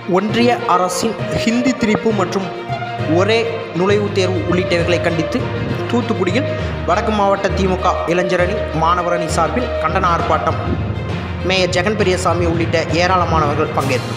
ஒன்றிய அரசின் ஹிந்தி திணிப்பு மற்றும் ஒரே நுழைவுத் தேர்வு உள்ளிட்டவைகளை கண்டித்து தூத்துக்குடியில் வடக்கு மாவட்ட திமுக இளைஞரணி மாணவரணி சார்பில் கண்டன ஆர்ப்பாட்டம் மேயர் ஜெகன் பெரியசாமி உள்ளிட்ட ஏராளமானவர்கள் பங்கேற்பு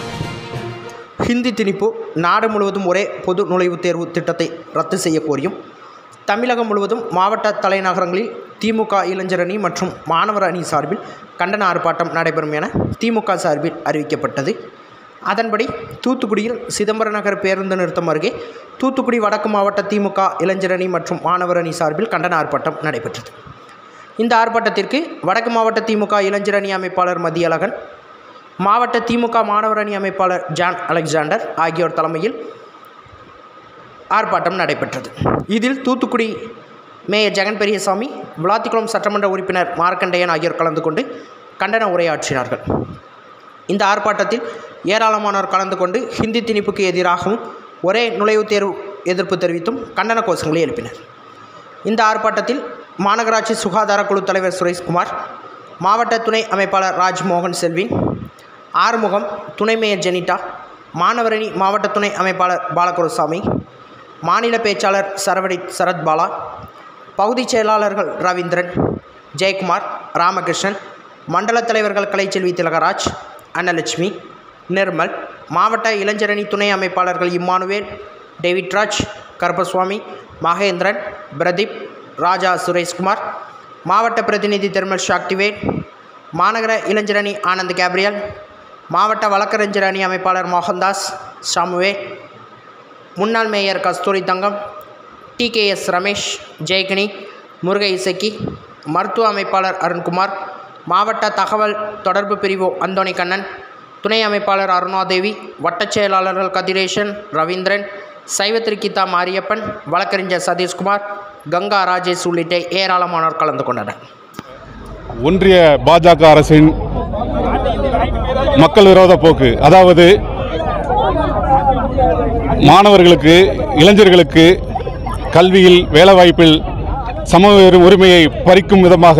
ஹிந்தி திணிப்பு நாடு முழுவதும் ஒரே பொது நுழைவுத் தேர்வு திட்டத்தை ரத்து செய்ய கோரியும் தமிழகம் முழுவதும் மாவட்ட தலைநகரங்களில் திமுக இளைஞரணி மற்றும் மாணவர் அணி சார்பில் கண்டன ஆர்ப்பாட்டம் நடைபெறும் என திமுக சார்பில் அறிவிக்கப்பட்டது அதன்படி தூத்துக்குடியில் சிதம்பரம் நகர் பேருந்து நிறுத்தம் அருகே தூத்துக்குடி வடக்கு மாவட்ட திமுக இளைஞரணி மற்றும் மாணவர் அணி சார்பில் கண்டன ஆர்ப்பாட்டம் நடைபெற்றது இந்த ஆர்ப்பாட்டத்திற்கு வடக்கு மாவட்ட திமுக இளைஞரணி அமைப்பாளர் மதியழகன் மாவட்ட திமுக மாணவர் அணி அமைப்பாளர் ஜான் அலெக்சாண்டர் ஆகியோர் தலைமையில் ஆர்ப்பாட்டம் நடைபெற்றது இதில் தூத்துக்குடி மேயர் ஜெகன் பெரியசாமி விளாத்திக்குளம் சட்டமன்ற உறுப்பினர் மார்க்கண்டையன் ஆகியோர் கலந்து கொண்டு கண்டன உரையாற்றினார்கள் இந்த ஆர்ப்பாட்டத்தில் ஏராளமானோர் கலந்து கொண்டு ஹிந்தி திணிப்புக்கு எதிராகவும் ஒரே நுழைவுத் தேர்வு எதிர்ப்பு தெரிவித்தும் கண்டன கோஷங்களை எழுப்பினர் இந்த ஆர்ப்பாட்டத்தில் மாநகராட்சி சுகாதார குழு தலைவர் சுரேஷ்குமார் மாவட்ட துணை அமைப்பாளர் ராஜ்மோகன் செல்வின் ஆறுமுகம் துணை மேயர் ஜெனிட்டா மாணவரணி மாவட்ட துணை அமைப்பாளர் பாலகுருசாமி மாநில பேச்சாளர் சரவடி சரத்பாலா பகுதிச் செயலாளர்கள் ரவீந்திரன் ஜெயக்குமார் ராமகிருஷ்ணன் மண்டல தலைவர்கள் கலைச்செல்வி திலகராஜ் அன்னலட்சுமி நிர்மல் மாவட்ட இளைஞரணி துணை அமைப்பாளர்கள் இம்மானுவேல் டேவிட்ராஜ் கருப்பசுவாமி மகேந்திரன் பிரதீப் ராஜா சுரேஷ்குமார் மாவட்ட பிரதிநிதி திருமல் ஷாக்டிவேட் மாநகர இளைஞரணி ஆனந்த் கேப்ரியல் மாவட்ட வழக்கறிஞர் அணி அமைப்பாளர் மோகன்தாஸ் சாமுவே முன்னாள் மேயர் கஸ்தூரி தங்கம் டிகேஎஸ் ரமேஷ் ஜெயகனி முருக இசக்கி மருத்துவ அமைப்பாளர் அருண்குமார் மாவட்ட தகவல் தொடர்பு பிரிவு அந்தோணி கண்ணன் துணை அமைப்பாளர் அருணாதேவி வட்டச் செயலாளர்கள் கதிரேசன் ரவீந்திரன் சைவத்திருக்கிதா மாரியப்பன் வழக்கறிஞர் சதீஷ்குமார் கங்கா ராஜேஷ் உள்ளிட்ட ஏராளமானோர் கலந்து கொண்டனர் ஒன்றிய பாஜக அரசின் மக்கள் விரோத போக்கு அதாவது மாணவர்களுக்கு இளைஞர்களுக்கு கல்வியில் வேலைவாய்ப்பில் சம உரிமையை பறிக்கும் விதமாக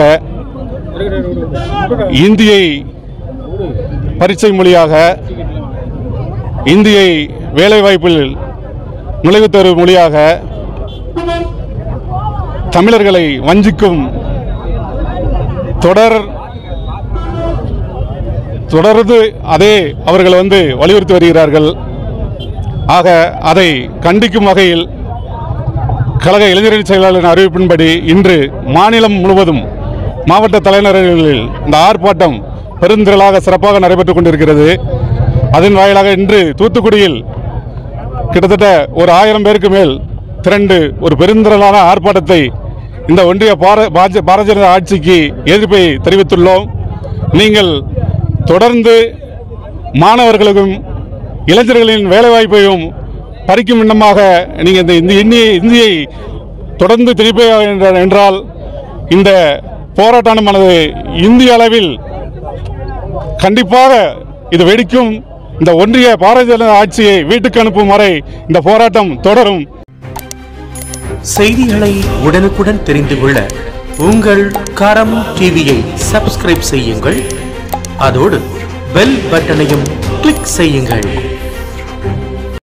இந்தியை பரீட்சை மொழியாக இந்தியை வேலைவாய்ப்பில் நுழைவுத் தேர்வு மொழியாக தமிழர்களை வஞ்சிக்கும் தொடர் தொடர்ந்து அதே அவர்கள் வந்து வலியுறுத்தி வருகிறார்கள் ஆக அதை கண்டிக்கும் வகையில் கழக இளைஞரணி செயலாளரின் அறிவிப்பின்படி இன்று மாநிலம் முழுவதும் மாவட்ட தலைநகரங்களில் இந்த ஆர்ப்பாட்டம் பெருந்திரளாக சிறப்பாக நடைபெற்றுக் கொண்டிருக்கிறது அதன் வாயிலாக இன்று தூத்துக்குடியில் கிட்டத்தட்ட ஒரு ஆயிரம் பேருக்கு மேல் திரண்டு ஒரு பெருந்திரளான ஆர்ப்பாட்டத்தை இந்த ஒன்றிய பார பாஜ பாரதிய ஜனதா ஆட்சிக்கு எதிர்ப்பை தெரிவித்துள்ளோம் நீங்கள் தொடர்ந்து மாணவர்களுக்கும் இளைஞர்களின் வேலைவாய்ப்பையும் பறிக்கும் விண்ணமாக நீங்கள் இந்த இந்த இந்தியை இந்தியை தொடர்ந்து திணிப்ப என்றால் இந்த போராட்டமானது இந்திய அளவில் கண்டிப்பாக இது வெடிக்கும் இந்த ஒன்றிய பாரதிய ஜனதா ஆட்சியை வீட்டுக்கு அனுப்பும் வரை இந்த போராட்டம் தொடரும் செய்திகளை உடனுக்குடன் தெரிந்து கொள்ள உங்கள் கரம் டிவியை சப்ஸ்கிரைப் செய்யுங்கள் அதோடு பெல் பட்டனையும் கிளிக் செய்யுங்கள்